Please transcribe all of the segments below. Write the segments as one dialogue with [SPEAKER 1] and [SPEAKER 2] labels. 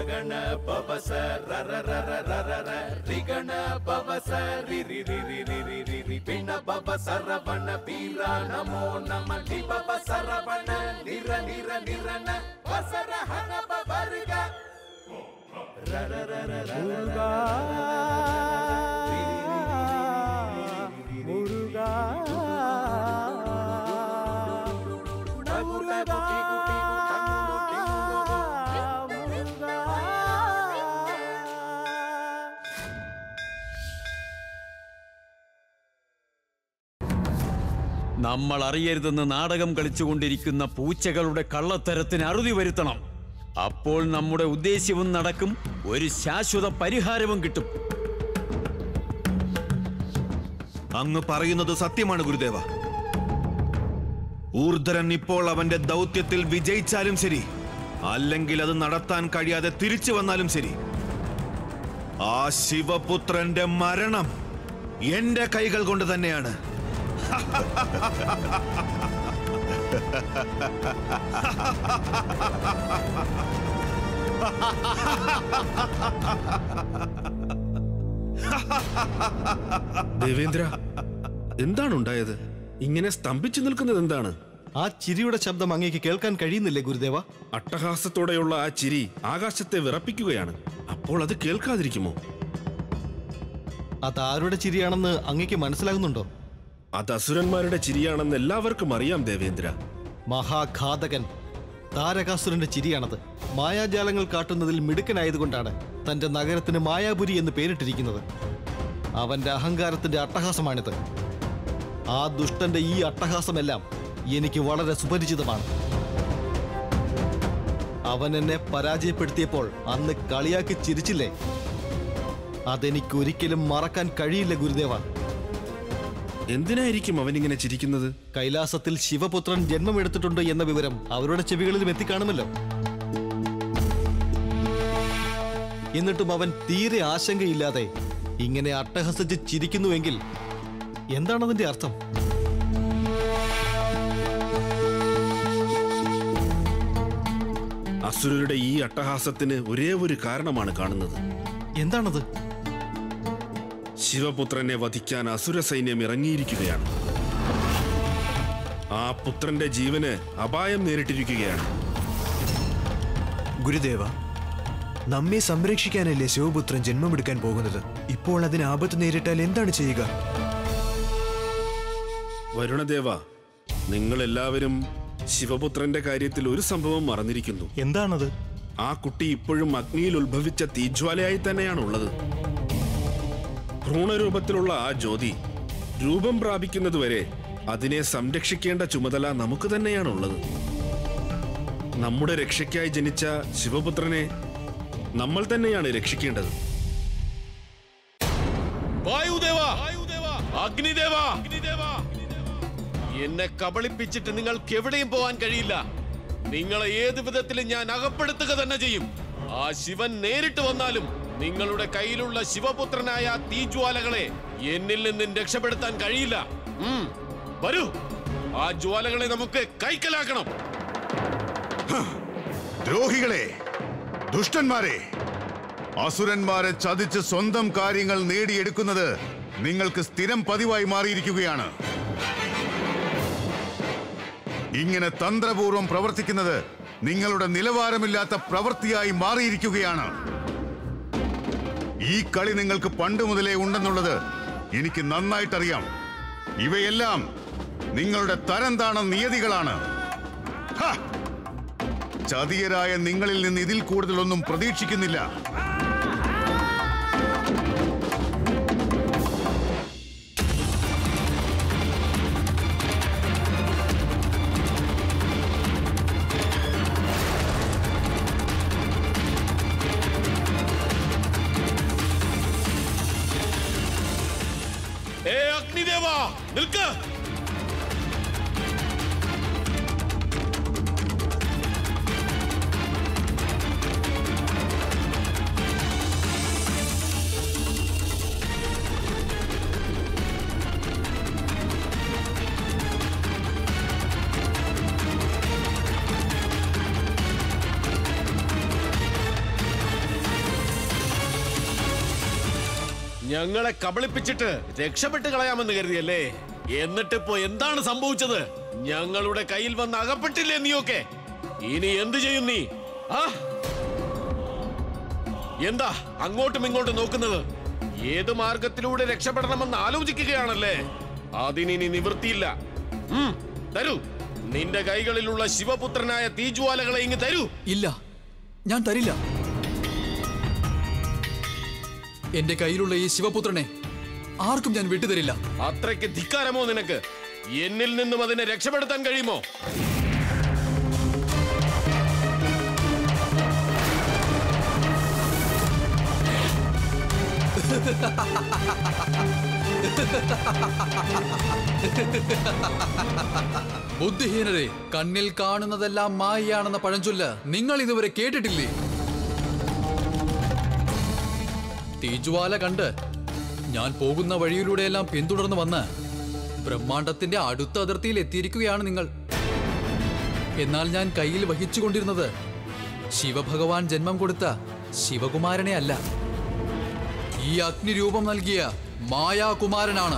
[SPEAKER 1] ರಗಣ ಪವಸ ರರ ರರ ರರ ರ ರಿಗಣ ಪವಸ ರಿ ರಿ ರಿ ರಿ ರಿ ರಿ ರಿ ರಿ ಪಿಣ ಪವ ಸರವಣ ಪೀರ ನಮೋ ನಮ ಲಿ ಪವ ಸರವಣ ನಿರ ನಿರ ನಿರನ ವಸರ ಹನ ಪವರ್ಗ ರರ ರರ ರರ
[SPEAKER 2] முருகா முருகா முருகா முருகா
[SPEAKER 3] നമ്മൾ അറിയരുതെന്ന് നാടകം കളിച്ചുകൊണ്ടിരിക്കുന്ന പൂച്ചകളുടെ കള്ളത്തരത്തിന് അറുതി വരുത്തണം അപ്പോൾ നമ്മുടെ ഉദ്ദേശ്യവും നടക്കും ഒരു ശാശ്വത പരിഹാരവും കിട്ടും
[SPEAKER 4] അങ്ങ് പറയുന്നത് സത്യമാണ് ഗുരുദേവ ഊർധരൻ ഇപ്പോൾ അവന്റെ ദൗത്യത്തിൽ വിജയിച്ചാലും ശരി അല്ലെങ്കിൽ അത് നടത്താൻ കഴിയാതെ തിരിച്ചു വന്നാലും ശരി ആ ശിവപുത്രന്റെ മരണം എന്റെ കൈകൾ കൊണ്ട് തന്നെയാണ്
[SPEAKER 5] ദേവേന്ദ്ര എന്താണ് ഉണ്ടായത് ഇങ്ങനെ സ്തംഭിച്ചു നിൽക്കുന്നത് എന്താണ്
[SPEAKER 6] ആ ചിരിയുടെ ശബ്ദം അങ്ങേക്ക് കേൾക്കാൻ കഴിയുന്നില്ലേ ഗുരുദേവ
[SPEAKER 5] അട്ടഹാസത്തോടെയുള്ള ആ ചിരി ആകാശത്തെ വിറപ്പിക്കുകയാണ് അപ്പോൾ അത് കേൾക്കാതിരിക്കുമോ
[SPEAKER 6] അത് ആരുടെ ചിരിയാണെന്ന് അങ്ങേക്ക് മനസ്സിലാകുന്നുണ്ടോ
[SPEAKER 5] അത് അസുരന്മാരുടെ ചിരിയാണെന്ന് എല്ലാവർക്കും അറിയാം ദേവേന്ദ്ര
[SPEAKER 6] മഹാഘാതകൻ താരകാസുരന്റെ ചിരിയാണത് മായാജാലങ്ങൾ കാട്ടുന്നതിൽ മിടുക്കനായതുകൊണ്ടാണ് തന്റെ നഗരത്തിന് മായാപുരി എന്ന് പേരിട്ടിരിക്കുന്നത് അവന്റെ അഹങ്കാരത്തിന്റെ അട്ടഹാസമാണിത് ആ ദുഷ്ടന്റെ ഈ അട്ടഹാസമെല്ലാം എനിക്ക് വളരെ സുപരിചിതമാണ് അവൻ എന്നെ പരാജയപ്പെടുത്തിയപ്പോൾ അന്ന് കളിയാക്കി ചിരിച്ചില്ലേ അതെനിക്ക് ഒരിക്കലും മറക്കാൻ കഴിയില്ല ഗുരുദേവ
[SPEAKER 5] എന്തിനായിരിക്കും അവനിങ്ങനെ ചിരിക്കുന്നത്
[SPEAKER 6] കൈലാസത്തിൽ ശിവപുത്രൻ ജന്മമെടുത്തിട്ടുണ്ട് എന്ന വിവരം അവരുടെ ചെവികളിലും എത്തിക്കാണുമല്ലോ എന്നിട്ടും അവൻ തീരെ ആശങ്കയില്ലാതെ ഇങ്ങനെ അട്ടഹസിച്ച് ചിരിക്കുന്നുവെങ്കിൽ എന്താണതിന്റെ അർത്ഥം
[SPEAKER 5] അസുരരുടെ ഈ അട്ടഹാസത്തിന് ഒരേ ഒരു കാരണമാണ് കാണുന്നത്
[SPEAKER 6] എന്താണത്
[SPEAKER 5] ശിവപുത്രനെ വധിക്കാൻ അസുര സൈന്യം ഇറങ്ങിയിരിക്കുകയാണ് ആ പുത്രന്റെ ജീവന് അപായം നേരിട്ടിരിക്കുകയാണ്
[SPEAKER 7] ഗുരുദേവ നമ്മെ സംരക്ഷിക്കാനല്ലേ ശിവപുത്രൻ ജന്മമെടുക്കാൻ പോകുന്നത് ഇപ്പോൾ അതിന് ആപത്ത് നേരിട്ടാൽ എന്താണ് ചെയ്യുക
[SPEAKER 5] വരുണദേവ നിങ്ങൾ എല്ലാവരും ശിവപുത്രന്റെ കാര്യത്തിൽ ഒരു സംഭവം മറന്നിരിക്കുന്നു
[SPEAKER 6] എന്താണത്
[SPEAKER 5] ആ കുട്ടി ഇപ്പോഴും അഗ്നിയിൽ ഉത്ഭവിച്ച തീജ്വാലയായി തന്നെയാണ് ഉള്ളത് ഭ്രൂണരൂപത്തിലുള്ള ആ ജ്യോതി രൂപം പ്രാപിക്കുന്നതുവരെ അതിനെ സംരക്ഷിക്കേണ്ട ചുമതല നമുക്ക് തന്നെയാണുള്ളത് നമ്മുടെ രക്ഷയ്ക്കായി ജനിച്ച ശിവപുത്രനെ നമ്മൾ തന്നെയാണ് രക്ഷിക്കേണ്ടത്
[SPEAKER 3] വായുദേവ അഗ്നിദേവ എന്നെ കബളിപ്പിച്ചിട്ട് നിങ്ങൾക്ക് എവിടെയും പോകാൻ കഴിയില്ല നിങ്ങളെ ഏത് വിധത്തിലും ഞാൻ അകപ്പെടുത്തുക തന്നെ ചെയ്യും ആ ശിവൻ നേരിട്ട് വന്നാലും നിങ്ങളുടെ കയ്യിലുള്ള ശിവപുത്രനായ തീജ്വാലകളെ എന്നിൽ നിന്നും രക്ഷപ്പെടുത്താൻ കഴിയില്ല ഉം, വരൂ ആ ജ്വാലകളെ നമുക്ക് കൈക്കലാക്കണം
[SPEAKER 8] ദ്രോഹികളെ ദുഷ്ടന്മാരെ അസുരന്മാരെ ചതിച്ച് സ്വന്തം കാര്യങ്ങൾ നേടിയെടുക്കുന്നത് നിങ്ങൾക്ക് സ്ഥിരം പതിവായി മാറിയിരിക്കുകയാണ് ഇങ്ങനെ തന്ത്രപൂർവം പ്രവർത്തിക്കുന്നത് നിങ്ങളുടെ നിലവാരമില്ലാത്ത പ്രവൃത്തിയായി മാറിയിരിക്കുകയാണ് ഈ കളി നിങ്ങൾക്ക് പണ്ട് മുതലേ ഉണ്ടെന്നുള്ളത് എനിക്ക് നന്നായിട്ടറിയാം ഇവയെല്ലാം നിങ്ങളുടെ തരം താണ നിയതികളാണ് ഹ! ചതിയരായ നിങ്ങളിൽ നിന്ന് ഇതിൽ കൂടുതലൊന്നും പ്രതീക്ഷിക്കുന്നില്ല
[SPEAKER 3] ഏ അഗ്നിദേവ നിൽക്ക് ഞങ്ങളെ കബളിപ്പിച്ചിട്ട് രക്ഷപ്പെട്ട് കളയാമെന്ന് കരുതിയല്ലേ എന്നിട്ടിപ്പോ എന്താണ് സംഭവിച്ചത് ഞങ്ങളുടെ കയ്യിൽ വന്ന് അകപ്പെട്ടില്ലേ നീയൊക്കെ ഇനി എന്തു ചെയ്യും നീ ആ എന്താ അങ്ങോട്ടും ഇങ്ങോട്ടും നോക്കുന്നത് ഏത് മാർഗത്തിലൂടെ രക്ഷപ്പെടണമെന്ന് ആലോചിക്കുകയാണല്ലേ അതിനി നിവൃത്തിയില്ല ഉം, തരൂ നിന്റെ കൈകളിലുള്ള ശിവപുത്രനായ തീജ്വാലകളെ ഇങ്ങ് തരൂ
[SPEAKER 2] ഇല്ല ഞാൻ തരില്ല എന്റെ കയ്യിലുള്ള ഈ ശിവപുത്രനെ ആർക്കും ഞാൻ വിട്ടുതരില്ല
[SPEAKER 3] അത്രയ്ക്ക് ധിക്കാരമോ നിനക്ക് എന്നിൽ നിന്നും അതിനെ രക്ഷപ്പെടുത്താൻ കഴിയുമോ
[SPEAKER 2] ബുദ്ധിഹീനരെ കണ്ണിൽ കാണുന്നതെല്ലാം മായയാണെന്ന പഴഞ്ചൊല്ല് നിങ്ങൾ ഇതുവരെ കേട്ടിട്ടില്ലേ തീജ്വാല കണ്ട് ഞാൻ പോകുന്ന വഴിയിലൂടെയെല്ലാം പിന്തുടർന്ന് വന്ന് ബ്രഹ്മാണ്ടത്തിന്റെ അടുത്ത അതിർത്തിയിൽ എത്തിയിരിക്കുകയാണ് നിങ്ങൾ എന്നാൽ ഞാൻ കയ്യിൽ വഹിച്ചുകൊണ്ടിരുന്നത് ശിവഭഗവാൻ ജന്മം കൊടുത്ത ശിവകുമാരനെ അല്ല ഈ അഗ്നിരൂപം നൽകിയ മായാകുമാരനാണ്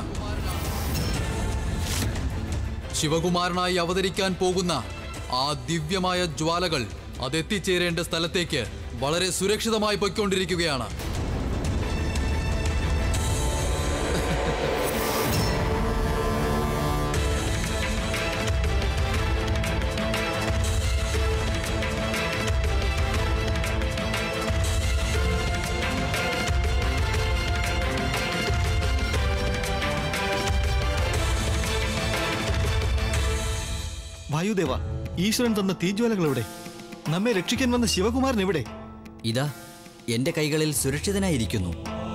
[SPEAKER 2] ശിവകുമാരനായി അവതരിക്കാൻ പോകുന്ന ആ ദിവ്യമായ ജ്വാലകൾ അതെത്തിച്ചേരേണ്ട സ്ഥലത്തേക്ക് വളരെ സുരക്ഷിതമായി പൊയ്ക്കൊണ്ടിരിക്കുകയാണ്
[SPEAKER 6] വായുദേവ ഈശ്വരൻ തന്ന തീജ്വാലകൾ എവിടെ നമ്മെ രക്ഷിക്കാൻ വന്ന ശിവകുമാരൻ എവിടെ
[SPEAKER 9] ഇതാ എന്റെ കൈകളിൽ സുരക്ഷിതനായിരിക്കുന്നു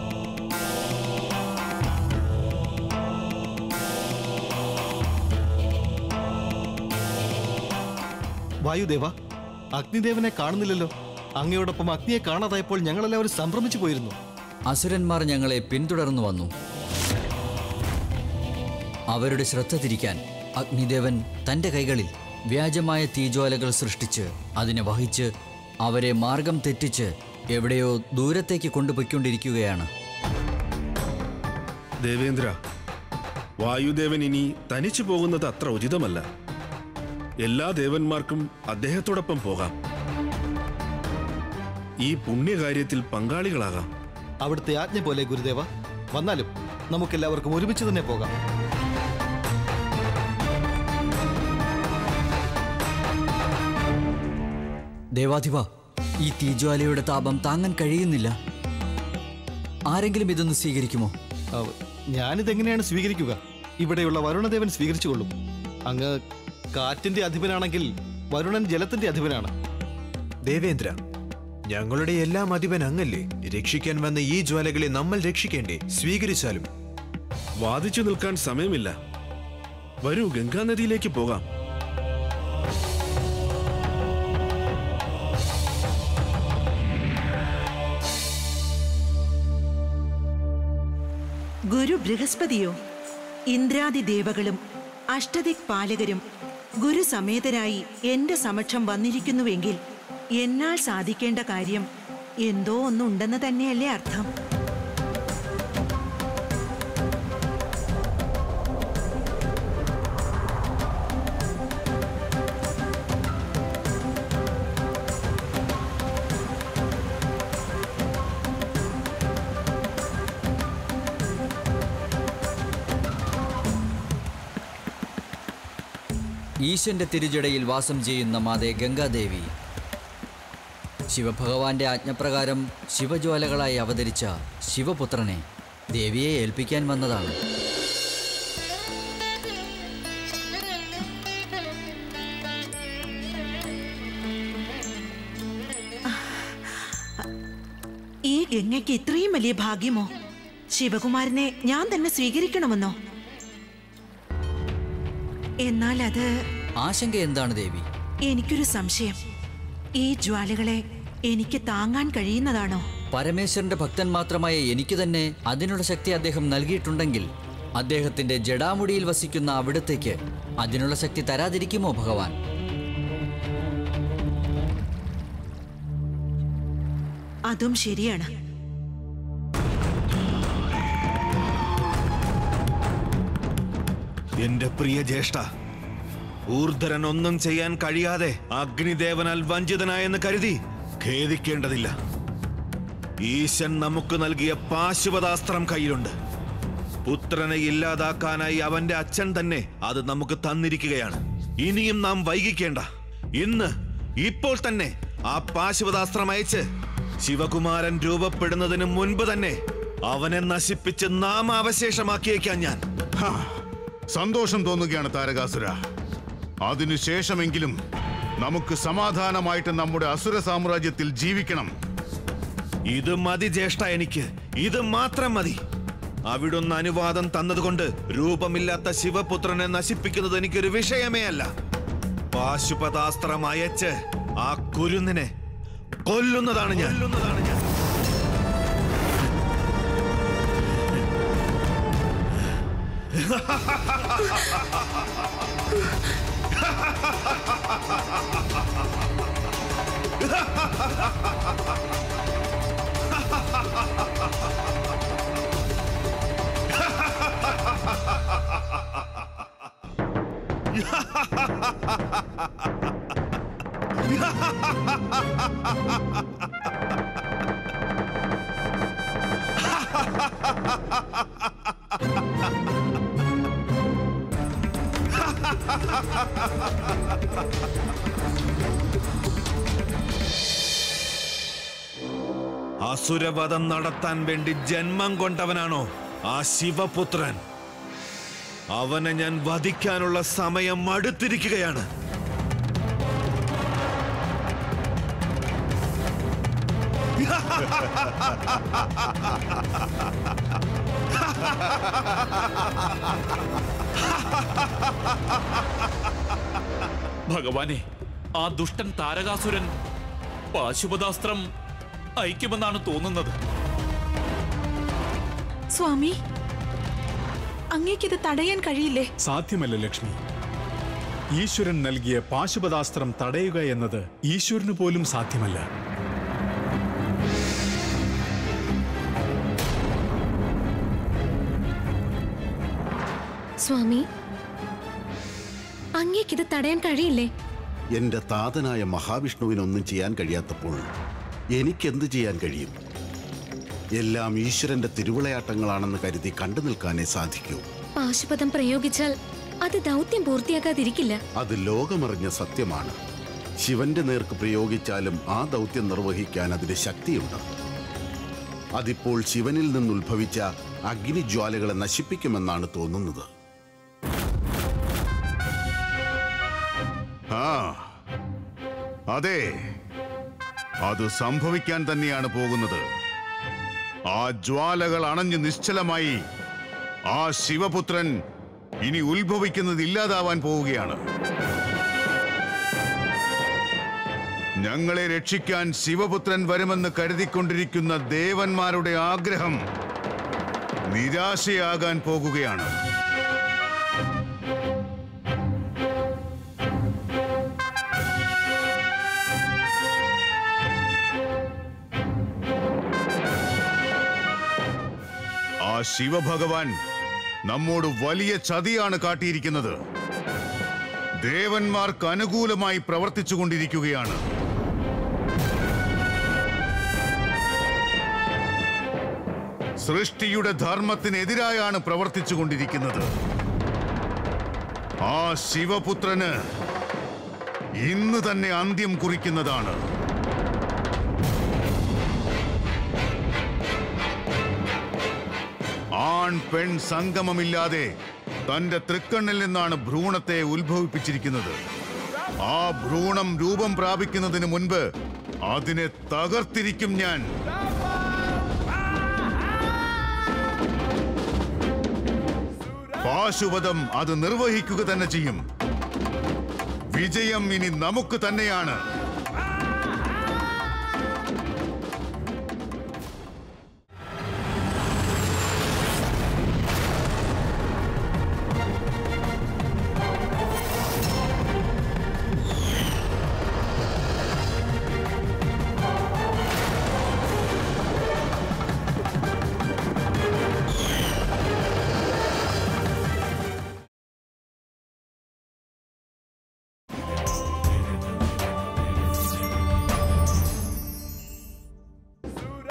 [SPEAKER 6] വായുദേവ അഗ്നിദേവനെ കാണുന്നില്ലല്ലോ അങ്ങയോടൊപ്പം അഗ്നിയെ കാണാതായപ്പോൾ ഞങ്ങളെല്ലാവരും സംഭ്രമിച്ചു പോയിരുന്നു
[SPEAKER 9] അസുരന്മാർ ഞങ്ങളെ പിന്തുടർന്നു വന്നു അവരുടെ ശ്രദ്ധ തിരിക്കാൻ അഗ്നിദേവൻ തന്റെ കൈകളിൽ വ്യാജമായ തീജ്വാലകൾ സൃഷ്ടിച്ച് അതിനെ വഹിച്ച് അവരെ മാർഗം തെറ്റിച്ച് എവിടെയോ ദൂരത്തേക്ക് കൊണ്ടുപോയിക്കൊണ്ടിരിക്കുകയാണ്
[SPEAKER 5] ദേവേന്ദ്ര വായുദേവൻ ഇനി തനിച്ചു പോകുന്നത് അത്ര ഉചിതമല്ല എല്ലാ ദേവന്മാർക്കും അദ്ദേഹത്തോടൊപ്പം പോകാം ഈ പുണ്യകാര്യത്തിൽ പങ്കാളികളാകാം
[SPEAKER 6] അവിടുത്തെ ആജ്ഞ പോലെ ഗുരുദേവ വന്നാലും നമുക്കെല്ലാവർക്കും ഒരുമിച്ച് തന്നെ പോകാം
[SPEAKER 9] ദേവാധിപ ഈ തീജ്വാലയുടെ താപം താങ്ങാൻ കഴിയുന്നില്ല ആരെങ്കിലും ഇതൊന്ന് സ്വീകരിക്കുമോ
[SPEAKER 6] അവ- ഞാനിതെങ്ങനെയാണ് സ്വീകരിക്കുക ഇവിടെയുള്ള വരുണദേവൻ സ്വീകരിച്ചുകൊള്ളും അങ്ങ് കാറ്റിന്റെ അധിപനാണെങ്കിൽ വരുണൻ ജലത്തിന്റെ അധിപനാണ്
[SPEAKER 7] ദേവേന്ദ്ര ഞങ്ങളുടെ എല്ലാം അധിപൻ അങ്ങല്ലേ രക്ഷിക്കാൻ വന്ന ഈ ജ്വാലകളെ നമ്മൾ രക്ഷിക്കേണ്ടേ സ്വീകരിച്ചാലും
[SPEAKER 5] വാദിച്ചു നിൽക്കാൻ സമയമില്ല വരൂ ഗംഗാനദിയിലേക്ക് പോകാം
[SPEAKER 10] ഗുരു ബൃഹസ്പതിയോ ഇന്ദ്രാദി ദേവകളും അഷ്ടദിക് പാലകരും ഗുരുസമേതരായി എന്റെ സമക്ഷം വന്നിരിക്കുന്നുവെങ്കിൽ എന്നാൽ സാധിക്കേണ്ട കാര്യം എന്തോ ഒന്നുണ്ടെന്ന് തന്നെയല്ലേ അർത്ഥം
[SPEAKER 9] ഈശന്റെ തിരുജടയിൽ വാസം ചെയ്യുന്ന മാതേ ഗംഗാദേവി ശിവഭഗവാന്റെ ആജ്ഞപ്രകാരം ശിവജ്വാലകളായി അവതരിച്ച ശിവപുത്രനെ ദേവിയെ ഏൽപ്പിക്കാൻ വന്നതാണ്
[SPEAKER 10] ഈ ഗംഗയ്ക്ക് ഇത്രയും വലിയ ഭാഗ്യമോ ശിവകുമാരനെ ഞാൻ തന്നെ സ്വീകരിക്കണമെന്നോ എന്നാൽ അത്
[SPEAKER 9] ആശങ്ക എന്താണ് ദേവി
[SPEAKER 10] എനിക്കൊരു സംശയം ഈ ജ്വാലകളെ എനിക്ക് താങ്ങാൻ കഴിയുന്നതാണോ
[SPEAKER 9] പരമേശ്വരന്റെ ഭക്തൻ മാത്രമായ എനിക്ക് തന്നെ അതിനുള്ള ശക്തി അദ്ദേഹം നൽകിയിട്ടുണ്ടെങ്കിൽ അദ്ദേഹത്തിന്റെ ജടാമുടിയിൽ വസിക്കുന്ന അവിടത്തേക്ക് അതിനുള്ള ശക്തി തരാതിരിക്കുമോ ഭഗവാൻ
[SPEAKER 10] അതും ശരിയാണ്
[SPEAKER 4] എന്റെ പ്രിയ ജ്യേഷ്ഠ ഊർധരൻ ഒന്നും ചെയ്യാൻ കഴിയാതെ അഗ്നിദേവനാൽ വഞ്ചിതനായെന്ന് കരുതി ഖേദിക്കേണ്ടതില്ല ഈശൻ നമുക്ക് നൽകിയ പാശുപതാസ്ത്രം കയ്യിലുണ്ട് പുത്രനെ ഇല്ലാതാക്കാനായി അവന്റെ അച്ഛൻ തന്നെ അത് നമുക്ക് തന്നിരിക്കുകയാണ് ഇനിയും നാം വൈകിക്കേണ്ട ഇന്ന് ഇപ്പോൾ തന്നെ ആ പാശുപതാസ്ത്രം അയച്ച് ശിവകുമാരൻ രൂപപ്പെടുന്നതിന് മുൻപ് തന്നെ അവനെ നശിപ്പിച്ച് നാമാവശേഷമാക്കിയേക്കാൻ ഞാൻ
[SPEAKER 8] ഹാ, സന്തോഷം തോന്നുകയാണ് താരകാസുര അതിനുശേഷമെങ്കിലും നമുക്ക് സമാധാനമായിട്ട് നമ്മുടെ അസുര സാമ്രാജ്യത്തിൽ ജീവിക്കണം
[SPEAKER 4] ഇത് മതി ജ്യേഷ്ഠ എനിക്ക് ഇത് മാത്രം മതി അവിടുന്ന് അനുവാദം തന്നതുകൊണ്ട് രൂപമില്ലാത്ത ശിവപുത്രനെ നശിപ്പിക്കുന്നത് എനിക്കൊരു വിഷയമേ അല്ല പാശുപതാസ്ത്രം അയച്ച് ആ കുരുന്നിനെ കൊല്ലുന്നതാണ് ഞാൻ കൊല്ലുന്നതാണ് ഞാൻ അസുരവധം നടത്താൻ വേണ്ടി ജന്മം കൊണ്ടവനാണോ ആ ശിവപുത്രൻ അവനെ ഞാൻ വധിക്കാനുള്ള സമയം അടുത്തിരിക്കുകയാണ്
[SPEAKER 11] ഭഗവാനെ ആ ദുഷ്ടൻ താരകാസുരൻ പാശുപതാസ്ത്രം അയക്കുമെന്നാണ് തോന്നുന്നത്
[SPEAKER 12] സ്വാമി അങ്ങേക്കിത് തടയാൻ കഴിയില്ലേ
[SPEAKER 13] സാധ്യമല്ല ലക്ഷ്മി ഈശ്വരൻ നൽകിയ പാശുപതാസ്ത്രം തടയുക എന്നത് ഈശ്വരന് പോലും സാധ്യമല്ല
[SPEAKER 14] സ്വാമി അങ്ങേക്കിത് തടയാൻ കഴിയില്ലേ
[SPEAKER 15] എന്റെ താതനായ മഹാവിഷ്ണുവിനൊന്നും ചെയ്യാൻ കഴിയാത്തപ്പോൾ എനിക്കെന്ത് ചെയ്യാൻ കഴിയും എല്ലാം ഈശ്വരന്റെ തിരുവിളയാട്ടങ്ങളാണെന്ന് കരുതി കണ്ടു നിൽക്കാനേ സാധിക്കൂ
[SPEAKER 14] പാശുപതം പ്രയോഗിച്ചാൽ അത് ദൗത്യം പൂർത്തിയാക്കാതിരിക്കില്ല
[SPEAKER 15] അത് ലോകമറിഞ്ഞ സത്യമാണ് ശിവന്റെ നേർക്ക് പ്രയോഗിച്ചാലും ആ ദൗത്യം നിർവഹിക്കാൻ അതിന് ശക്തിയുണ്ട് അതിപ്പോൾ ശിവനിൽ നിന്നുത്ഭവിച്ച അഗ്നിജ്വാലകളെ നശിപ്പിക്കുമെന്നാണ് തോന്നുന്നത്
[SPEAKER 8] ആ അതെ അത് സംഭവിക്കാൻ തന്നെയാണ് പോകുന്നത് ആ ജ്വാലകൾ അണഞ്ഞ് നിശ്ചലമായി ആ ശിവപുത്രൻ ഇനി ഉത്ഭവിക്കുന്നത് ഇല്ലാതാവാൻ പോവുകയാണ് ഞങ്ങളെ രക്ഷിക്കാൻ ശിവപുത്രൻ വരുമെന്ന് കരുതിക്കൊണ്ടിരിക്കുന്ന ദേവന്മാരുടെ ആഗ്രഹം നിരാശയാകാൻ പോകുകയാണ് ആ ശിവഭഗവാൻ നമ്മോട് വലിയ ചതിയാണ് കാട്ടിയിരിക്കുന്നത് ദേവന്മാർക്ക് അനുകൂലമായി പ്രവർത്തിച്ചുകൊണ്ടിരിക്കുകയാണ് സൃഷ്ടിയുടെ ധർമ്മത്തിനെതിരായാണ് പ്രവർത്തിച്ചുകൊണ്ടിരിക്കുന്നത് ആ ശിവപുത്രന് ഇന്ന് തന്നെ അന്ത്യം കുറിക്കുന്നതാണ് ആൺ പെൺ സംഗമമില്ലാതെ തന്റെ തൃക്കണ്ണിൽ നിന്നാണ് ഭ്രൂണത്തെ ഉത്ഭവിപ്പിച്ചിരിക്കുന്നത് ആ ഭ്രൂണം രൂപം പ്രാപിക്കുന്നതിന് മുൻപ് അതിനെ തകർത്തിരിക്കും ഞാൻ പാശുപതം അത് നിർവഹിക്കുക തന്നെ ചെയ്യും വിജയം ഇനി നമുക്ക് തന്നെയാണ്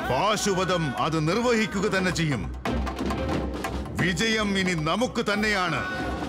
[SPEAKER 8] പാശുപതം അത് നിർവഹിക്കുക തന്നെ ചെയ്യും വിജയം ഇനി നമുക്ക് തന്നെയാണ്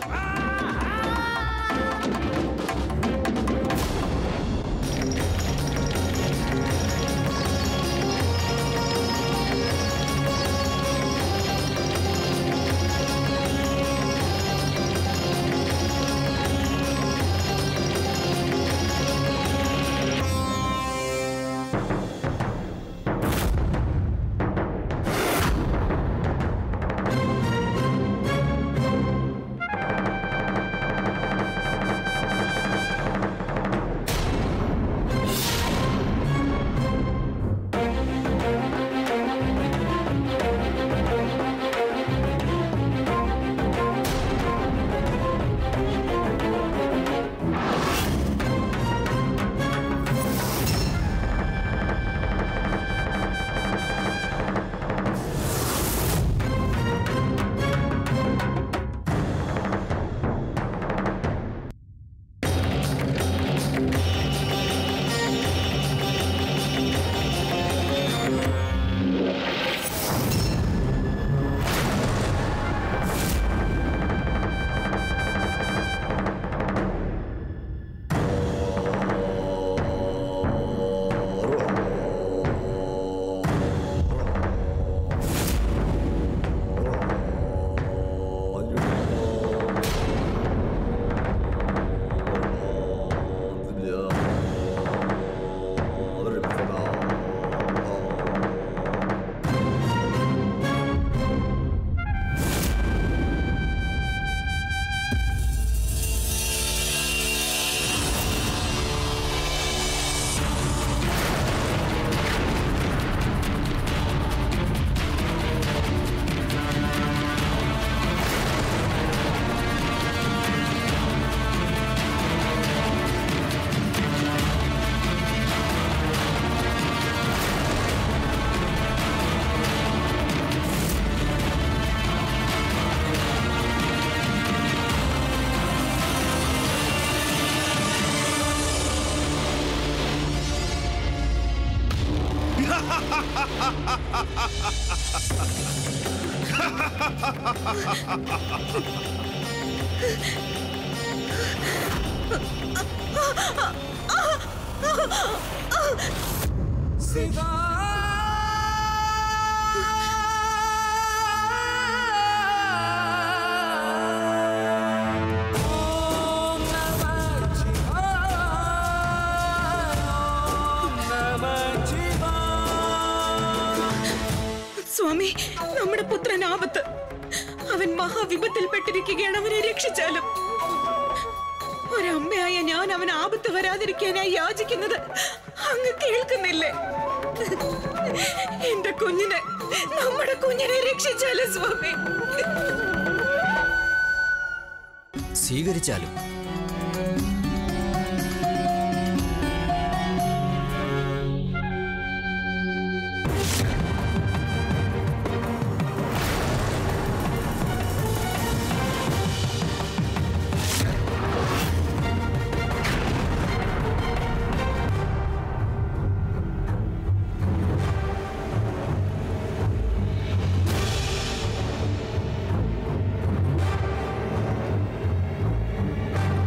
[SPEAKER 12] സ്വാമി നമ്മുടെ പുത്രൻ ആപത്ത് അവൻ മഹാവിപത്തിൽപ്പെട്ടിരിക്കുകയാണ് അവനെ രക്ഷിച്ചാലും ഒരമ്മയായ ഞാൻ അവൻ ആപത്ത് വരാതിരിക്കാനായി യാചിക്കുന്നത് അങ്ങ് കേൾക്കുന്നില്ലേ എന്റെ കുഞ്ഞിനെ നമ്മുടെ കുഞ്ഞിനെ രക്ഷിച്ചാലും സ്വാമി
[SPEAKER 9] സ്വീകരിച്ചാലും
[SPEAKER 1] ആ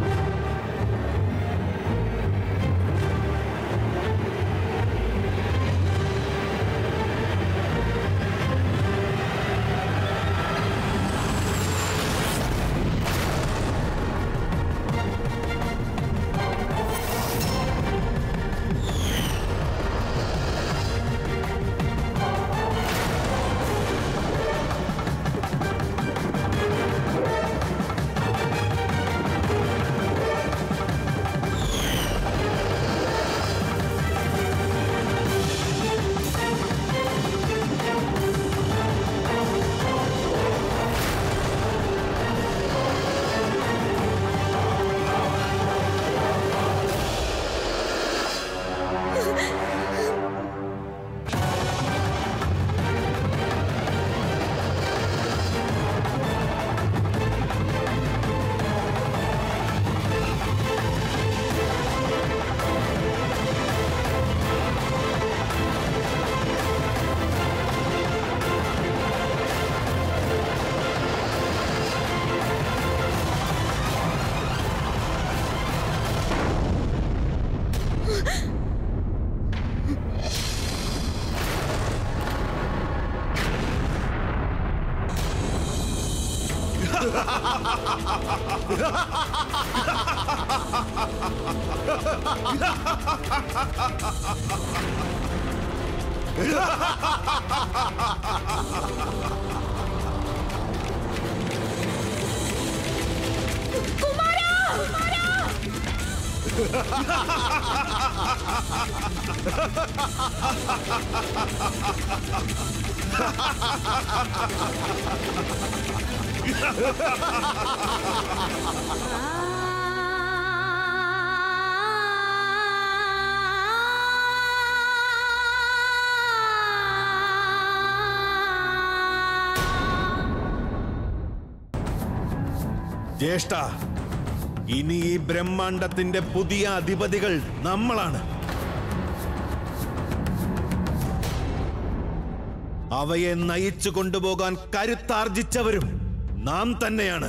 [SPEAKER 4] ജ്യേഷ്ഠ ഇനി ഈ ബ്രഹ്മാണ്ടത്തിന്റെ പുതിയ അധിപതികൾ നമ്മളാണ് അവയെ നയിച്ചു കൊണ്ടുപോകാൻ കരുത്താർജിച്ചവരും നാം തന്നെയാണ്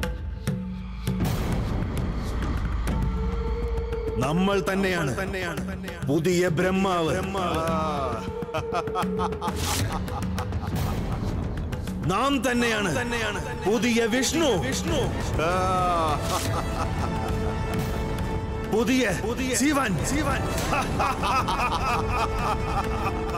[SPEAKER 4] നമ്മൾ തന്നെയാണ് പുതിയ ബ്രഹ്മാവ് നാം തന്നെയാണ് പുതിയ വിഷ്ണു വിഷ്ണു പുതിയ ശിവൻ ശിവൻ